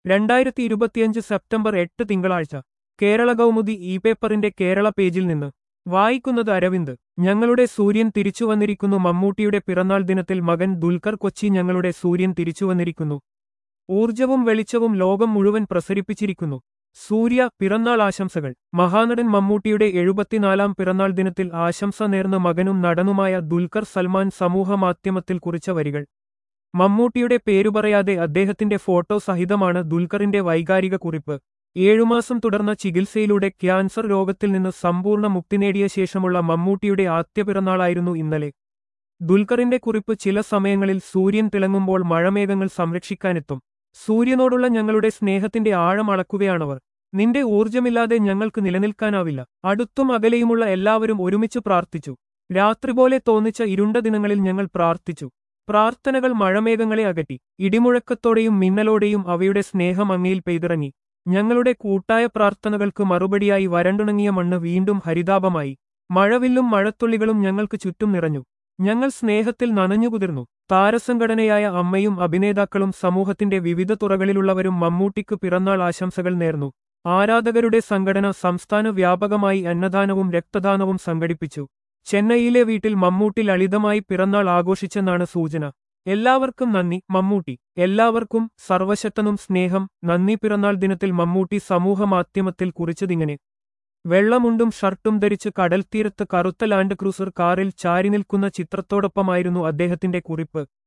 രണ്ടായിരത്തി ഇരുപത്തിയഞ്ച് സെപ്റ്റംബർ എട്ട് തിങ്കളാഴ്ച കേരള കൗമുദി ഇ പേപ്പറിന്റെ കേരള പേജിൽ നിന്ന് വായിക്കുന്നത് അരവിന്ദ് ഞങ്ങളുടെ സൂര്യൻ തിരിച്ചുവന്നിരിക്കുന്നു മമ്മൂട്ടിയുടെ പിറന്നാൾ ദിനത്തിൽ മകൻ ദുൽഖർ കൊച്ചി ഞങ്ങളുടെ സൂര്യൻ തിരിച്ചുവന്നിരിക്കുന്നു ഊർജവും വെളിച്ചവും ലോകം മുഴുവൻ പ്രസരിപ്പിച്ചിരിക്കുന്നു സൂര്യ പിറന്നാൾ ആശംസകൾ മഹാനടൻ മമ്മൂട്ടിയുടെ എഴുപത്തിനാലാം പിറന്നാൾ ദിനത്തിൽ ആശംസ നേർന്ന മകനും നടനുമായ ദുൽഖർ സൽമാൻ സമൂഹമാധ്യമത്തിൽ കുറിച്ച വരികൾ മമ്മൂട്ടിയുടെ പേരു പറയാതെ അദ്ദേഹത്തിന്റെ ഫോട്ടോ സഹിതമാണ് ദുൽഖറിന്റെ വൈകാരിക കുറിപ്പ് ഏഴുമാസം തുടർന്ന ചികിത്സയിലൂടെ ക്യാൻസർ രോഗത്തിൽ നിന്ന് സമ്പൂർണ്ണ മുക്തി നേടിയ ശേഷമുള്ള മമ്മൂട്ടിയുടെ ആദ്യ പിറന്നാളായിരുന്നു ഇന്നലെ ദുൽഖറിന്റെ കുറിപ്പ് ചില സമയങ്ങളിൽ സൂര്യൻ തിളങ്ങുമ്പോൾ മഴമേഘങ്ങൾ സംരക്ഷിക്കാനെത്തും സൂര്യനോടുള്ള ഞങ്ങളുടെ സ്നേഹത്തിന്റെ ആഴം അളക്കുകയാണവർ നിന്റെ ഊർജമില്ലാതെ ഞങ്ങൾക്ക് നിലനിൽക്കാനാവില്ല അടുത്തും അകലെയുമുള്ള എല്ലാവരും ഒരുമിച്ച് പ്രാർത്ഥിച്ചു രാത്രി പോലെ തോന്നിച്ച ഇരുണ്ട ദിനങ്ങളിൽ ഞങ്ങൾ പ്രാർത്ഥിച്ചു പ്രാർത്ഥനകൾ മഴമേഘങ്ങളെ അകറ്റി ഇടിമുഴക്കത്തോടെയും മിന്നലോടെയും അവയുടെ സ്നേഹം അങ്ങയിൽ പെയ്തിറങ്ങി ഞങ്ങളുടെ കൂട്ടായ പ്രാർത്ഥനകൾക്ക് മറുപടിയായി വരണ്ടുണങ്ങിയ മണ്ണ് വീണ്ടും ഹരിതാപമായി മഴവില്ലും മഴത്തുള്ളികളും ഞങ്ങൾക്ക് ചുറ്റും നിറഞ്ഞു ഞങ്ങൾ സ്നേഹത്തിൽ നനഞ്ഞുകുതിർന്നു താരസംഘടനയായ അമ്മയും അഭിനേതാക്കളും സമൂഹത്തിന്റെ വിവിധ തുറകളിലുള്ളവരും മമ്മൂട്ടിക്ക് പിറന്നാൾ ആശംസകൾ നേർന്നു ആരാധകരുടെ സംഘടന സംസ്ഥാന വ്യാപകമായി അന്നദാനവും രക്തദാനവും സംഘടിപ്പിച്ചു ചെന്നൈയിലെ വീട്ടിൽ മമ്മൂട്ടി ലളിതമായി പിറന്നാൾ ആഘോഷിച്ചെന്നാണ് സൂചന എല്ലാവർക്കും നന്ദി മമ്മൂട്ടി എല്ലാവർക്കും സർവശക്തനും സ്നേഹം നന്ദി പിറന്നാൾ ദിനത്തിൽ മമ്മൂട്ടി സമൂഹമാധ്യമത്തിൽ കുറിച്ചതിങ്ങനെ വെള്ളമുണ്ടും ഷർട്ടും ധരിച്ച് കടൽത്തീരത്ത് കറുത്ത ലാൻഡ് ക്രൂസർ കാറിൽ ചാരി നിൽക്കുന്ന ചിത്രത്തോടൊപ്പമായിരുന്നു അദ്ദേഹത്തിന്റെ കുറിപ്പ്